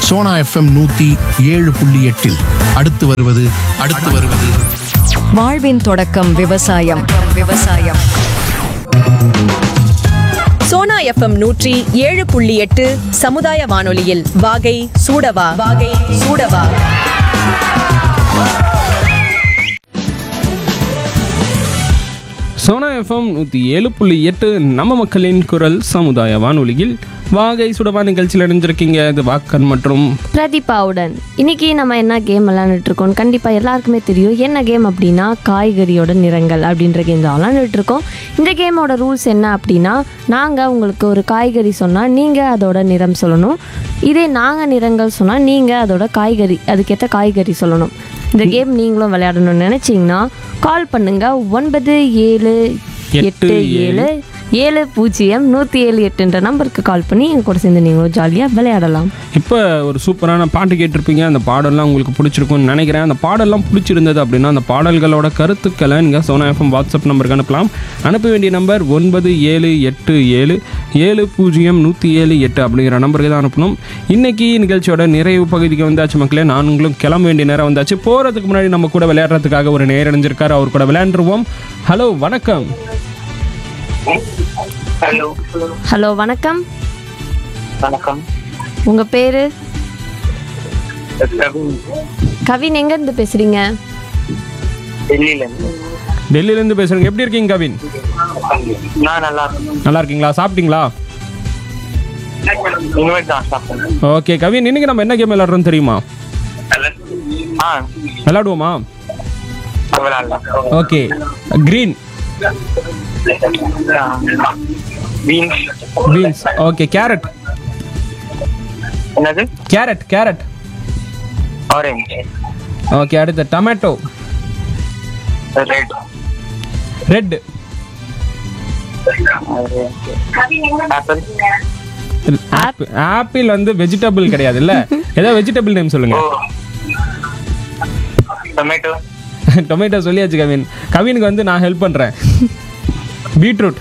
Sona FM நூத்தி ஏழு புள்ளி எட்டில் அடுத்து வருவது அடுத்து வருவது வாழ்வின் தொடக்கம் விவசாயம் விவசாயம் சோனா எஃப்எம் நூற்றி ஏழு புள்ளி எட்டு சமுதாய வானொலியில் வாகை சூடவா வாகை சூடவா சோனா எஃப்எம் நூற்றி ஏழு புள்ளி எட்டு நம்ம மக்களின் குரல் சமுதாய வானொலியில் வாகை சுடவா நிகழ்ச்சியில் இணைஞ்சிருக்கீங்க இது வாக்கன் மற்றும் பிரதீபாவுடன் இன்னைக்கு நம்ம என்ன கேம் விளாண்டுட்டு இருக்கோம் கண்டிப்பாக எல்லாருக்குமே தெரியும் என்ன கேம் அப்படின்னா காய்கறியோட நிறங்கள் அப்படின்ற கேம் தான் விளாண்டுட்டு இருக்கோம் இந்த கேமோட ரூல்ஸ் என்ன அப்படின்னா நாங்கள் உங்களுக்கு ஒரு காய்கறி சொன்னால் நீங்கள் அதோட நிறம் சொல்லணும் இதே நாங்கள் நிறங்கள் சொன்னால் நீங்கள் அதோட காய்கறி அதுக்கேற்ற காய்கறி சொல்லணும் இந்த கேம் நீங்களும் விளையாடணும்னு நினச்சிங்கன்னா கால் பண்ணுங்க ஒன்பது ஏழு எட்டு ஏழு ஏழு பூஜ்ஜியம் நூற்றி ஏழு எட்டுன்ற நம்பருக்கு கால் பண்ணி எங்க கூட சேர்ந்து நீங்களும் ஜாலியாக விளையாடலாம் இப்போ ஒரு சூப்பரான பாட்டு கேட்டிருப்பீங்க அந்த பாடல்லாம் உங்களுக்கு பிடிச்சிருக்கும்னு நினைக்கிறேன் அந்த பாடல்லாம் பிடிச்சிருந்தது அப்படின்னா அந்த பாடல்களோட கருத்துக்களை நீங்கள் சோனா எஃப்எம் வாட்ஸ்அப் நம்பருக்கு அனுப்பலாம் அனுப்ப வேண்டிய நம்பர் ஒன்பது ஏழு எட்டு ஏழு ஏழு பூஜ்ஜியம் நூற்றி ஏழு எட்டு அப்படிங்கிற நம்பருக்கு தான் அனுப்பணும் இன்னைக்கு நிகழ்ச்சியோட நிறைவு பகுதிக்கு வந்தாச்சு மக்களே நானுங்களும் கிளம்ப வேண்டிய நேரம் வந்தாச்சு போகிறதுக்கு முன்னாடி நம்ம கூட விளையாடுறதுக்காக ஒரு நேரம் அடைஞ்சிருக்காரு அவர் கூட விளையாண்டுருவோம் ஹலோ வணக்கம் ஹலோ ஹலோ வணக்கம் வணக்கம் உங்க பேரு கவின் கவின் எங்க இருந்து பேசுறீங்க டெல்லியிலேருந்து டெல்லியிலேருந்து பேசுகிறேங்க எப்படி இருக்கீங்க கவின் நான் நல்லா இருக்கேன் நல்லா இருக்கீங்களா சாப்பிட்டீங்களா இனிமேல் தான் சாப்பிட்டேன் ஓகே கவின் இன்னைக்கு நம்ம என்ன கேம் விளையாடுறோம் தெரியுமா ஆ விளையாடுவோமா விளாட்லாம் okay green beans beans okay carrot என்னது கேரட் கேரட் ஆரஞ்சு ஓகே அடுத்து tomato red red apple apple வந்து வெஜிடபிள் கிடையாது இல்ல ஏதோ வெஜிடபிள் நேம் சொல்லுங்க ஓ டொமேட்டோ டொமேட்டோ சொல்லியாச்சு கவின் கவினுக்கு வந்து நான் ஹெல்ப் பண்றேன் பீட்ரூட்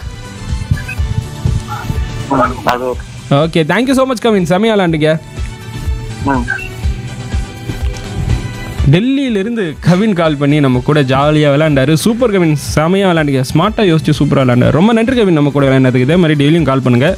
அது okay thank you so much Kavin செமையா விளாண்டுங்க ம் டெல்லியிலிருந்து கவின் கால் பண்ணி நம்ம கூட ஜாலியாக விளையாண்டாரு சூப்பர் கவின் செமையாக விளையாண்டுங்க ஸ்மார்ட்டாக யோசிச்சு சூப்பராக விளையாண்டாரு ரொம்ப நன்றி கவின் நம்ம கூட விளையாண்டதுக்கு இதே மாதிரி டெய்லியும் கால் பண்ணுங்க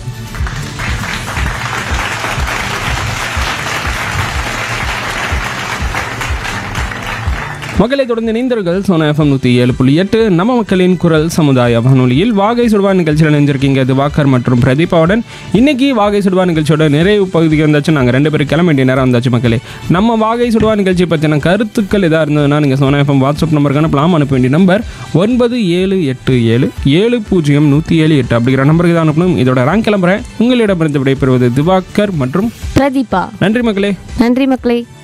மக்களை தொடர்ந்து இணைந்தர்கள் சோனா எஃப்எம் நூற்றி ஏழு புள்ளி எட்டு நம்ம மக்களின் குரல் சமுதாய வானொலியில் வாகை சுடுவா நிகழ்ச்சியில் இணைஞ்சிருக்கீங்க இது வாக்கர் மற்றும் பிரதீபாவுடன் இன்னைக்கு வாகை சுடுவா நிகழ்ச்சியோட நிறைவு பகுதிக்கு வந்தாச்சு நாங்கள் ரெண்டு பேரும் கிளம்ப வேண்டிய நேரம் வந்தாச்சு மக்களே நம்ம வாகை சுடுவா நிகழ்ச்சி பற்றின கருத்துக்கள் எதாக இருந்ததுன்னா நீங்கள் சோனா எஃப்எம் வாட்ஸ்அப் நம்பருக்கு அனுப்பலாம் அனுப்ப வேண்டிய நம்பர் ஒன்பது ஏழு எட்டு ஏழு ஏழு பூஜ்ஜியம் நூற்றி ஏழு எட்டு அப்படிங்கிற நம்பருக்கு தான் அனுப்பணும் இதோட ரேங்க் கிளம்புறேன் உங்களிடமிருந்து விடைபெறுவது திவாகர் மற்றும் பிரதீபா நன்றி மக்களே நன்றி மக்களே